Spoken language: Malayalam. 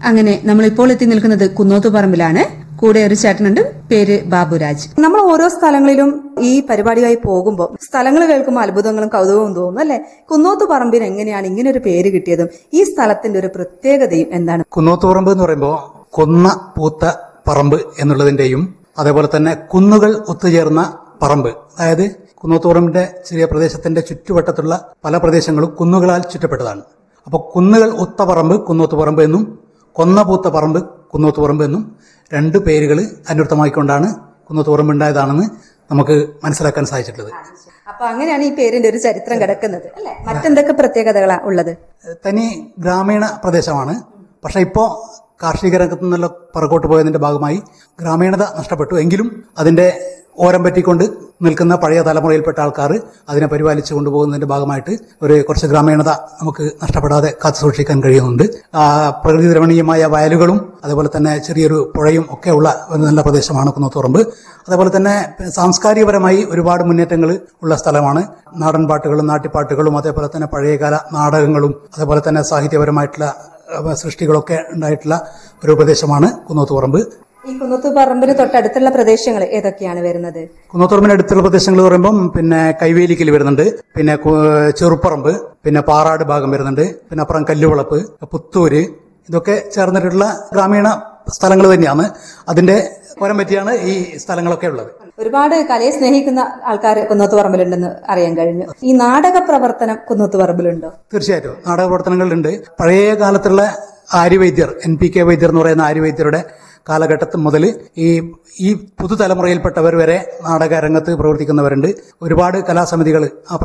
അങ്ങനെ നമ്മൾ ഇപ്പോൾ എത്തി നിൽക്കുന്നത് കുന്നോത്തുപറമ്പിലാണ് കൂടെ ഒരു ചേട്ടനുണ്ട് പേര് ബാബുരാജ് നമ്മൾ ഓരോ സ്ഥലങ്ങളിലും ഈ പരിപാടിയായി പോകുമ്പോൾ സ്ഥലങ്ങൾ കേൾക്കുമ്പോൾ അത്ഭുതങ്ങളും കൗതുകവും തോന്നും അല്ലെ കുന്നോത്ത് പറമ്പിന് എങ്ങനെയാണ് ഇങ്ങനെ ഒരു പേര് കിട്ടിയതും ഈ സ്ഥലത്തിന്റെ ഒരു പ്രത്യേകതയും എന്താണ് കുന്നോത്തുപറമ്പ് എന്ന് പറയുമ്പോൾ കൊന്ന പൂത്ത പറമ്പ് എന്നുള്ളതിന്റെയും അതേപോലെ തന്നെ കുന്നുകൾ ഒത്തുചേർന്ന പറമ്പ് അതായത് കുന്നോത്തുപറമ്പിന്റെ ചെറിയ പ്രദേശത്തിന്റെ ചുറ്റുവട്ടത്തുള്ള പല പ്രദേശങ്ങളും കുന്നുകളാൽ ചുറ്റപ്പെട്ടതാണ് അപ്പോൾ കുന്നുകൾ ഒത്ത പറമ്പ് കുന്നോത്തുപറമ്പ് എന്നും കൊന്ന പൂത്ത പറമ്പ് കുന്നോത്തുപറമ്പ് എന്നും രണ്ട് പേരുകൾ അനുവൃത്തമായിക്കൊണ്ടാണ് കുന്നോത്തുപറമ്പ് ഉണ്ടായതാണെന്ന് നമുക്ക് മനസ്സിലാക്കാൻ സാധിച്ചിട്ടുള്ളത് അപ്പൊ അങ്ങനെയാണ് ഈ പേരിന്റെ ഒരു ചരിത്രം കിടക്കുന്നത് അല്ലെ മറ്റെന്തൊക്കെ പ്രത്യേകതകളാ ഉള്ളത് തനി ഗ്രാമീണ പ്രദേശമാണ് പക്ഷെ ഇപ്പോൾ കാർഷിക രംഗത്തു നിന്നുള്ള പുറകോട്ട് പോയതിന്റെ ഭാഗമായി ഗ്രാമീണത നഷ്ടപ്പെട്ടു എങ്കിലും അതിന്റെ ഓരം പറ്റിക്കൊണ്ട് നിൽക്കുന്ന പഴയ തലമുറയിൽപ്പെട്ട ആൾക്കാർ അതിനെ പരിപാലിച്ചു കൊണ്ടുപോകുന്നതിന്റെ ഭാഗമായിട്ട് ഒരു കുറച്ച് ഗ്രാമീണത നമുക്ക് നഷ്ടപ്പെടാതെ കാത്തു സൂക്ഷിക്കാൻ കഴിയുന്നുണ്ട് ആ, പ്രകൃതി രമണീയമായ വയലുകളും അതേപോലെ തന്നെ ചെറിയൊരു പുഴയും ഒക്കെ ഉള്ള ഒരു നല്ല പ്രദേശമാണ് കുന്നത്തുറമ്പ് അതേപോലെ തന്നെ സാംസ്കാരികപരമായി ഒരുപാട് മുന്നേറ്റങ്ങൾ ഉള്ള സ്ഥലമാണ് നാടൻ പാട്ടുകളും നാട്ടിപ്പാട്ടുകളും അതേപോലെ തന്നെ പഴയകാല നാടകങ്ങളും അതേപോലെ തന്നെ സാഹിത്യപരമായിട്ടുള്ള അഹ്, സൃഷ്ടികളൊക്കെ ഉണ്ടായിട്ടുള്ള ഒരു പ്രദേശമാണ് കുന്നോത്തുപറമ്പ് ഈ കുന്നോത്ത് പറമ്പിന് തൊട്ടടുത്തുള്ള പ്രദേശങ്ങൾ ഏതൊക്കെയാണ് വരുന്നത് കുന്നോത്തുറമ്പിന് അടുത്തുള്ള പ്രദേശങ്ങൾ പറയുമ്പം പിന്നെ കൈവേലിക്കൽ വരുന്നുണ്ട് പിന്നെ കു- ചെറുപ്പറമ്പ് പിന്നെ പാറാട് ഭാഗം വരുന്നുണ്ട് പിന്നെ അപ്പുറം കല്ലുവളപ്പ് പുത്തൂര് ഇതൊക്കെ ചേർന്നിട്ടുള്ള ഗ്രാമീണ സ്ഥലങ്ങൾ തന്നെയാണ് അതിന്റെ ഓരം പറ്റിയാണ് ഈ സ്ഥലങ്ങളൊക്കെ ഉള്ളത് ഒരുപാട് കലയെ സ്നേഹിക്കുന്ന ആൾക്കാർ കുന്നോത്ത് പറമ്പിലുണ്ടെന്ന് അറിയാൻ കഴിഞ്ഞു ഈ നാടക പ്രവർത്തനം കുന്നോത്ത് പറമ്പിലുണ്ടോ തീർച്ചയായിട്ടും നാടക പ്രവർത്തനങ്ങളിലുണ്ട് പഴയ കാലത്തുള്ള ആര്യവൈദ്യർ എൻ പി കെ വൈദ്യർ എന്ന് പറയുന്ന ആര്യവൈദ്യരുടെ കാലഘട്ടത്തിൽ മുതൽ ഈ ഈ പുതുതലമുറയിൽപ്പെട്ടവർ വരെ നാടക രംഗത്ത് പ്രവർത്തിക്കുന്നവരുണ്ട് ഒരുപാട് കലാസമിതികൾ ആ